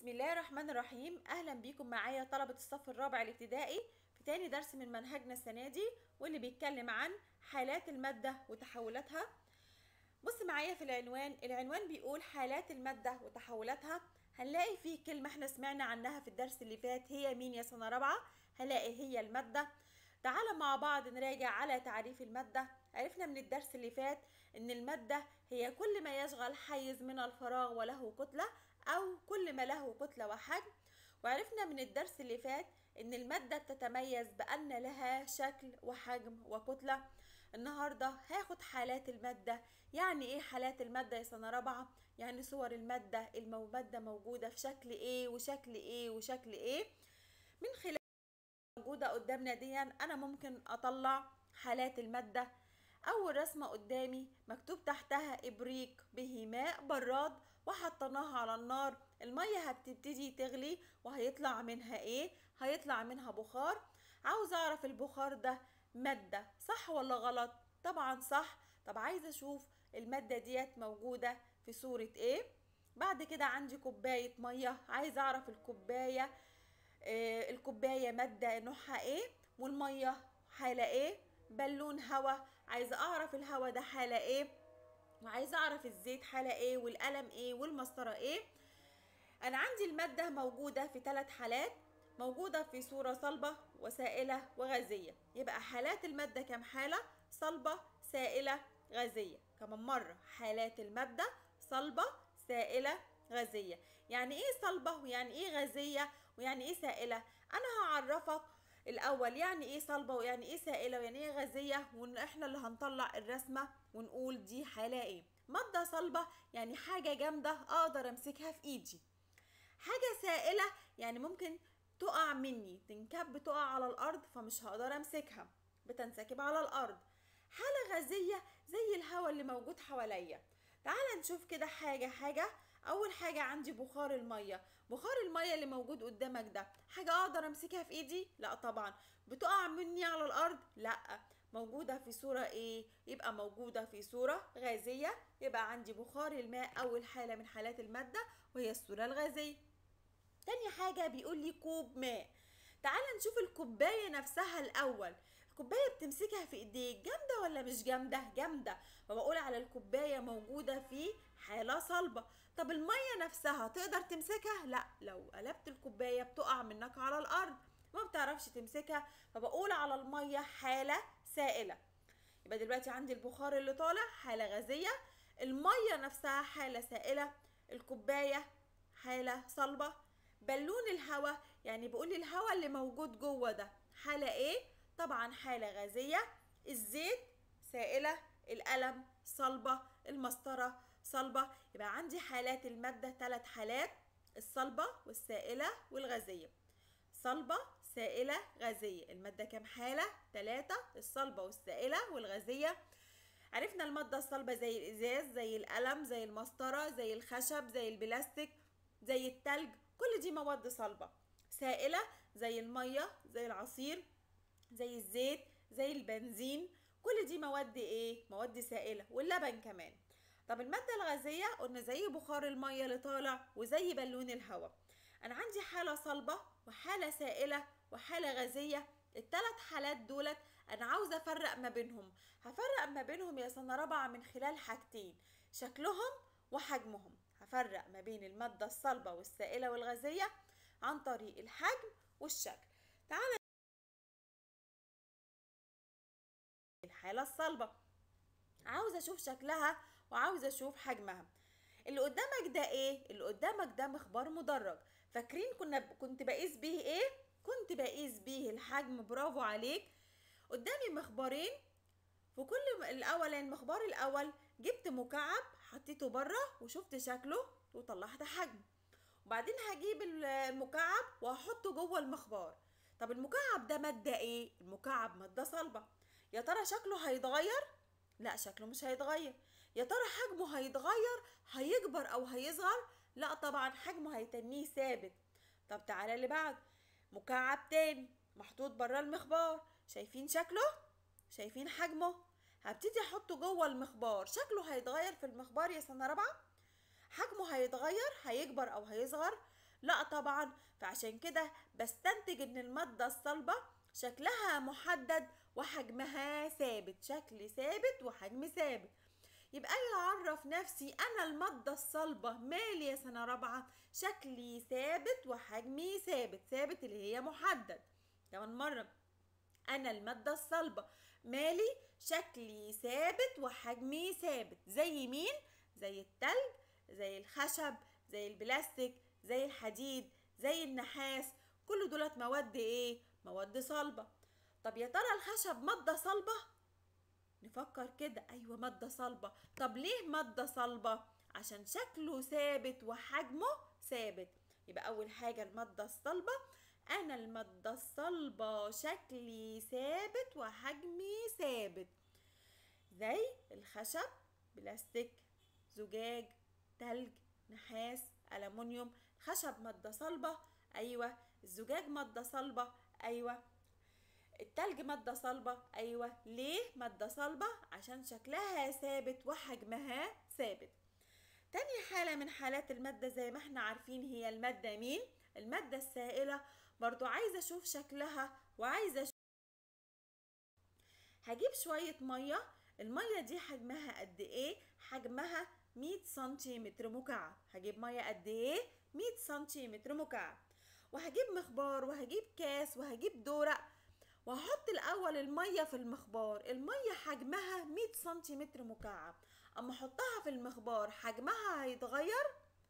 بسم الله الرحمن الرحيم اهلا بيكم معايا طلبة الصف الرابع الابتدائي في تاني درس من منهجنا السنة دي واللي بيتكلم عن حالات المادة وتحولاتها بص معايا في العنوان العنوان بيقول حالات المادة وتحولاتها هنلاقي فيه كلمة احنا سمعنا عنها في الدرس اللي فات هي مين يا سنة رابعة هلاقي هي المادة تعالى مع بعض نراجع على تعريف المادة عرفنا من الدرس اللي فات ان المادة هي كل ما يشغل حيز من الفراغ وله كتلة او كل ما له كتلة وحجم وعرفنا من الدرس اللي فات ان المادة بتتميز بان لها شكل وحجم وكتلة النهاردة هاخد حالات المادة يعني ايه حالات المادة يا سنة رابعة يعني صور المادة المادة موجودة في شكل ايه وشكل ايه وشكل ايه من خلال موجودة قدامنا دي أنا ممكن أطلع حالات المادة أول رسمة قدامي مكتوب تحتها إبريق به ماء براد وحطيناها على النار المية هتبتدي تغلي وهيطلع منها إيه؟ هيطلع منها بخار عاوز أعرف البخار ده مادة صح ولا غلط؟ طبعا صح طب عايزة أشوف المادة ديت موجودة في صورة إيه؟ بعد كده عندي كوباية مية عايزة أعرف الكوباية آه، الكوباية مادة نوعها ايه والمية حالة ايه بالون هوا عايزة اعرف الهوا ده حالة ايه وعايزة اعرف الزيت حالة ايه والقلم ايه والمسطرة ايه انا عندي المادة موجودة في ثلاث حالات موجودة في صورة صلبة وسائلة وغازية يبقى حالات المادة كم حالة صلبة سائلة غازية كمان مرة حالات المادة صلبة سائلة غازية يعني ايه صلبة ويعني ايه غازية ويعني ايه سائلة انا هعرفك الاول يعني ايه صلبة ويعني ايه سائلة ويعني ايه غازية واحنا اللي هنطلع الرسمة ونقول دي حالة ايه مادة صلبة يعني حاجة جامدة اقدر امسكها في ايدي حاجة سائلة يعني ممكن تقع مني تنكب تقع على الارض فمش هقدر امسكها بتنسكب على الارض حالة غازية زي الهواء اللي موجود حواليا تعال نشوف كده حاجة حاجة اول حاجه عندي بخار الميه بخار الميه اللي موجود قدامك ده حاجه اقدر امسكها في ايدي لا طبعا بتقع مني على الارض لا موجوده في صوره ايه يبقى موجوده في صوره غازيه يبقى عندي بخار الماء اول حاله من حالات الماده وهي الصوره الغازيه تاني حاجه بيقول لي كوب ماء تعال نشوف الكوبايه نفسها الاول الكوبايه بتمسكها في ايديك جامده ولا مش جامده جامده فبقول على الكوبايه موجوده في حاله صلبه طب الميه نفسها تقدر تمسكها لا لو قلبت الكوبايه بتقع منك على الارض ما بتعرفش تمسكها فبقول على الميه حاله سائله يبقى دلوقتي عندي البخار اللي طالع حاله غازيه الميه نفسها حاله سائله الكوبايه حاله صلبه بالون الهواء يعني بقول الهواء اللي موجود جوه ده حاله ايه طبعا حالة غازية الزيت سائلة القلم صلبة المسطرة صلبة يبقى عندي حالات المادة ثلاث حالات الصلبة والسائلة والغازية صلبة سائلة غازية المادة كام حالة؟ ثلاثة الصلبة والسائلة والغازية عرفنا المادة الصلبة زي الإزاز زي القلم زي المسطرة زي الخشب زي البلاستيك زي التلج كل دي مواد صلبة سائلة زي المية زي العصير زي الزيت زي البنزين كل دي مواد ايه مواد سائله واللبن كمان طب الماده الغازيه قلنا زي بخار الميه اللي طالع وزي بالون الهواء انا عندي حاله صلبه وحاله سائله وحاله غازيه الثلاث حالات دولت انا عاوزه افرق ما بينهم هفرق ما بينهم يا سنه رابعه من خلال حاجتين شكلهم وحجمهم هفرق ما بين الماده الصلبه والسائله والغازيه عن طريق الحجم والشكل تعال الحالة الصلبة عاوزة اشوف شكلها وعاوزة اشوف حجمها اللي قدامك ده ايه اللي قدامك ده مخبار مدرج فاكرين كنا كنت بقيس بيه ايه كنت بقيس بيه الحجم برافو عليك قدامي مخبارين في كل الاول المخبار الاول جبت مكعب حطيته بره وشفت شكله وطلعت حجمه وبعدين هجيب المكعب وهحطه جوه المخبار طب المكعب ده ماده ايه المكعب ماده صلبه يا ترى شكله هيتغير لا شكله مش هيتغير يا ترى حجمه هيتغير هيكبر او هيصغر لا طبعا حجمه هيتنيه ثابت طب تعالى اللي بعد مكعب تاني محطوط بره المخبار شايفين شكله شايفين حجمه هبتدي احطه جوه المخبار شكله هيتغير في المخبار يا سنه رابعه حجمه هيتغير هيكبر او هيصغر لا طبعا فعشان كده بستنتج ان المادة الصلبة شكلها محدد وحجمها ثابت شكل ثابت وحجم ثابت يبقى انا اعرف نفسي انا المادة الصلبة مالي يا سنة رابعة شكلي ثابت وحجمي ثابت ثابت اللي هي محدد كمان مرة انا المادة الصلبة مالي شكلي ثابت وحجمي ثابت زي مين زي التلج زي الخشب زي البلاستيك زي الحديد زي النحاس كل دولت مواد ايه مواد صلبة طب يا ترى الخشب مادة صلبة نفكر كده ايوه مادة صلبة طب ليه مادة صلبة عشان شكله ثابت وحجمه ثابت يبقى اول حاجة المادة الصلبة انا المادة الصلبة شكلي ثابت وحجمي ثابت زي الخشب بلاستيك زجاج تلج نحاس ألمونيوم خشب مادة صلبة أيوة الزجاج مادة صلبة أيوة التلج مادة صلبة أيوة ليه مادة صلبة عشان شكلها ثابت وحجمها ثابت تاني حالة من حالات المادة زي ما احنا عارفين هي المادة مين المادة السائلة برضو عايزة اشوف شكلها وعايزة أشوف هجيب شوية مية المية دي حجمها قد ايه حجمها 100 سنتيمتر مكعب هجيب مية قد ايه 100 سنتيمتر مكعب وهجيب مخبار وهجيب كاس وهجيب دورق وهحط الاول المية في المخبار المية حجمها 100 سنتيمتر مكعب اما احطها في المخبار حجمها هيتغير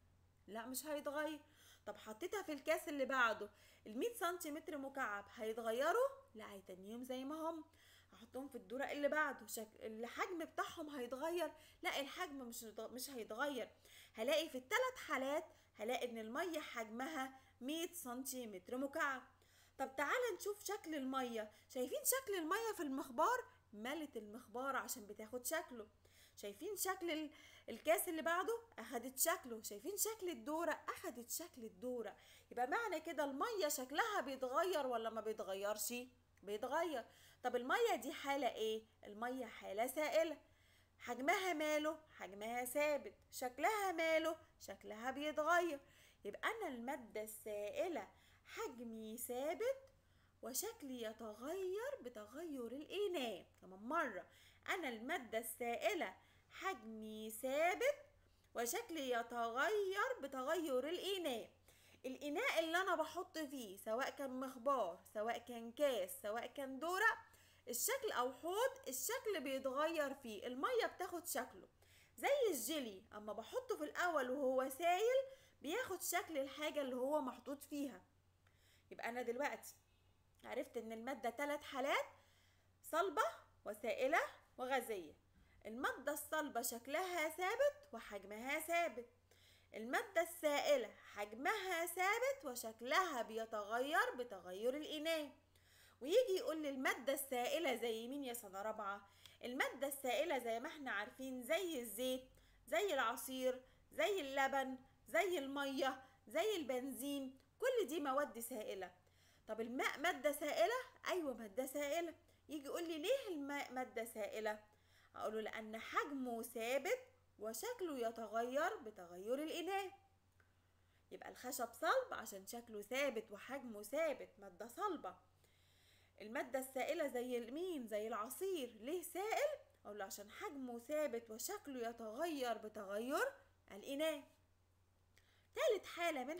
لا مش هيتغير طب حطيتها في الكاس اللي بعده ال 100 سنتيمتر مكعب هيتغيروا لا هيتنيهم زي ما هم هحطهم في الدورق اللي بعده شك... الحجم بتاعهم هيتغير لا الحجم مش مش هيتغير هلاقي في الثلاث حالات هلاقي ان الميه حجمها 100 سنتيمتر مكعب طب تعالى نشوف شكل الميه شايفين شكل الميه في المخبار ملت المخبار عشان بتاخد شكله شايفين شكل ال... الكاس اللي بعده اخدت شكله شايفين شكل الدورة اخدت شكل الدورة يبقى معنى كده المية شكلها بيتغير ولا ما بيتغيرش بيتغير طب المية دي حالة ايه المية حالة سائلة حجمها ماله حجمها ثابت شكلها ماله شكلها بيتغير يبقى انا المادة السائلة حجمي ثابت وشكلي يتغير بتغير الإناء كمان مرة أنا المادة السائلة حجمي ثابت وشكلي يتغير بتغير الإناء الإناء اللي أنا بحط فيه سواء كان مخبار سواء كان كاس سواء كان دورق الشكل أو حوض الشكل بيتغير فيه المية بتاخد شكله زي الجيلي أما بحطه في الأول وهو سايل بياخد شكل الحاجة اللي هو محطوط فيها يبقى أنا دلوقتي عرفت إن المادة ثلاث حالات صلبة وسائلة وغازية المادة الصلبة شكلها ثابت وحجمها ثابت المادة السائلة حجمها ثابت وشكلها بيتغير بتغير الإناء ويجي يقول لي المادة السائلة زي مين يا سنة رابعة المادة السائلة زي ما احنا عارفين زي الزيت زي العصير زي اللبن زي المية زي البنزين كل دي مواد سائلة طب الماء مادة سائلة أيوة مادة سائلة يجي يقول لي ليه الماء مادة سائلة أقوله لأن حجمه ثابت وشكله يتغير بتغير الإناء يبقى الخشب صلب عشان شكله ثابت وحجمه ثابت مادة صلبة المادة السائلة زي مين زي العصير ليه سائل أقول عشان حجمه ثابت وشكله يتغير بتغير الإناء ثالث حالة من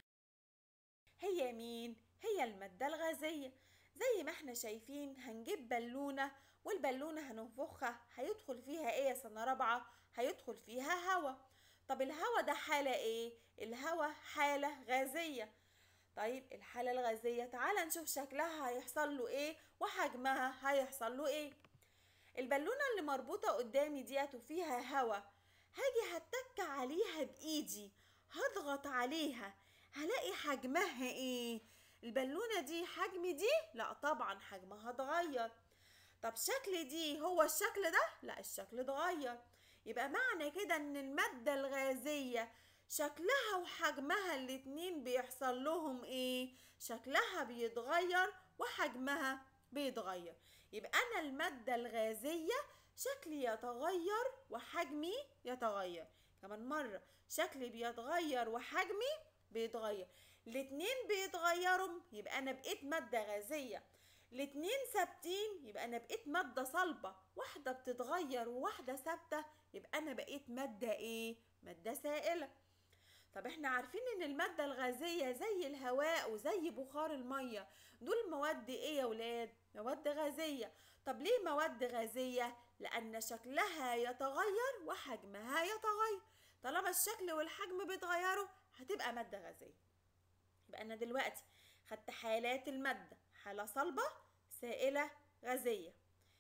هي مين هي المادة الغازية زي ما احنا شايفين هنجيب بالونة والبالونة هننفخها هيدخل فيها ايه يا سنة رابعة هيدخل فيها هوا طب الهوا ده حالة ايه الهوا حالة غازية طيب الحالة الغازية تعالى نشوف شكلها هيحصل له ايه وحجمها هيحصل له ايه البالونة اللي مربوطة قدامي ديت وفيها هوا هاجي هتك عليها بايدي هضغط عليها هلاقي حجمها ايه البالونة دي حجم دي لا طبعا حجمها اتغير طب شكل دي هو الشكل ده لا الشكل اتغير يبقى معنى كده ان المادة الغازية شكلها وحجمها الاتنين بيحصل لهم ايه شكلها بيتغير وحجمها بيتغير يبقى انا المادة الغازية شكلي يتغير وحجمي يتغير كمان مرة شكلي بيتغير وحجمي بيتغير الاتنين بيتغيروا يبقى انا بقيت مادة غازية الاتنين ثابتين يبقى انا بقيت مادة صلبة واحدة بتتغير وواحدة ثابتة يبقى انا بقيت مادة ايه مادة سائلة طب احنا عارفين ان المادة الغازية زي الهواء وزي بخار المية دول مواد ايه يا ولاد مواد غازية طب ليه مواد غازية لان شكلها يتغير وحجمها يتغير طالما الشكل والحجم بيتغيروا هتبقى مادة غازية يبقى انا دلوقتي خدت حالات المادة حالة صلبة سائلة غازية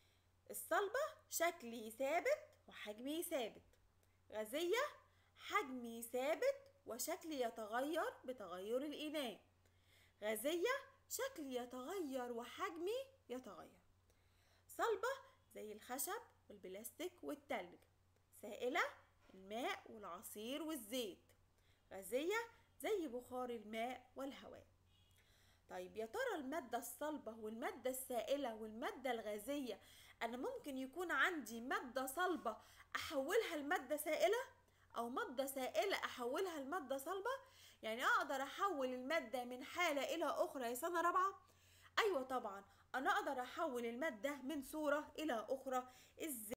الصلبة شكلي ثابت وحجمي ثابت غازية حجمي ثابت وشكلي يتغير بتغير الإناء غازية شكلي يتغير وحجمي يتغير صلبة زي الخشب والبلاستيك والتلج سائلة الماء والعصير والزيت غازية زي بخار الماء والهواء طيب يا ترى المادة الصلبة والمادة السائلة والمادة الغازية أنا ممكن يكون عندي مادة صلبة أحولها لمادة سائلة أو مادة سائلة أحولها لمادة صلبة يعني أقدر أحول المادة من حالة إلى أخرى يا سنة رابعة أيوة طبعا أنا أقدر أحول المادة من صورة إلى أخرى إزاي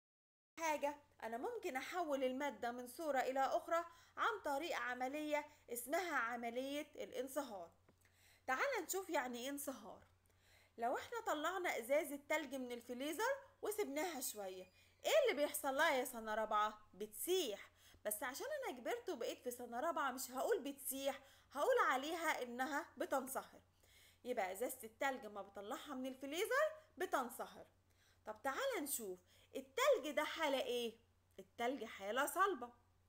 حاجة أنا ممكن أحول المادة من صورة إلى أخرى عن طريق عملية اسمها عملية الانصهار تعال نشوف يعني إيه انصهار لو احنا طلعنا ازازة تلج من الفريزر وسبناها شوية ايه اللي بيحصل لها يا سنة رابعة بتسيح بس عشان انا كبرت وبقيت في سنة رابعة مش هقول بتسيح هقول عليها انها بتنصهر يبقى ازازة التلج ما بطلعها من الفريزر بتنصهر طب تعال نشوف التلج ده حالة ايه التلج حالة صلبة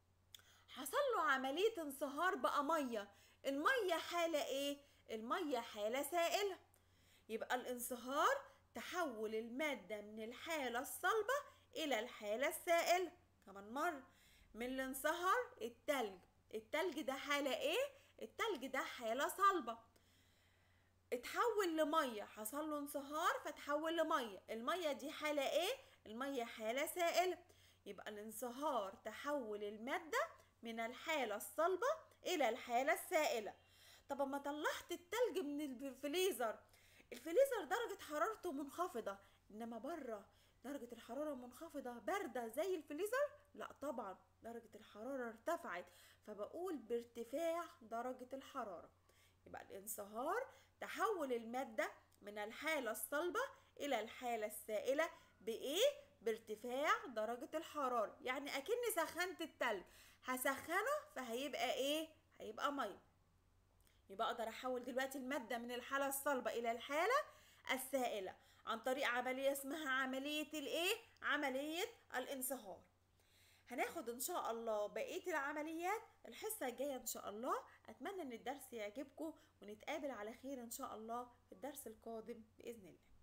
حصل له عملية انصهار بقى مية المية حالة ايه المية حالة سائلة يبقى الانصهار تحول المادة من الحالة الصلبة إلى الحالة السائلة كمان مرة من الانصهار التلج التلج ده حالة ايه؟ التلج ده حالة صلبة اتحول لمية حصل له انصهار فتحول لمية المية دي حالة ايه؟ المية حالة سائلة يبقى الانصهار تحول المادة من الحالة الصلبة إلى الحالة السائلة طب اما طلعت التلج من الفريزر الفريزر درجة حرارته منخفضة إنما بره درجة الحرارة منخفضة باردة زي الفريزر لا طبعا درجة الحرارة ارتفعت فبقول بارتفاع درجة الحرارة يبقى الانصهار تحول المادة من الحالة الصلبة إلى الحالة السائلة بإيه؟ بارتفاع درجة الحرارة يعني أكني سخنت التلج هسخنه فهيبقى إيه؟ هيبقى مية يبقى اقدر احول دلوقتي الماده من الحاله الصلبه الى الحاله السائله عن طريق عمليه اسمها عمليه الايه عمليه الانصهار هناخد ان شاء الله بقيه العمليات الحصه الجايه ان شاء الله اتمنى ان الدرس يعجبكم ونتقابل على خير ان شاء الله في الدرس القادم باذن الله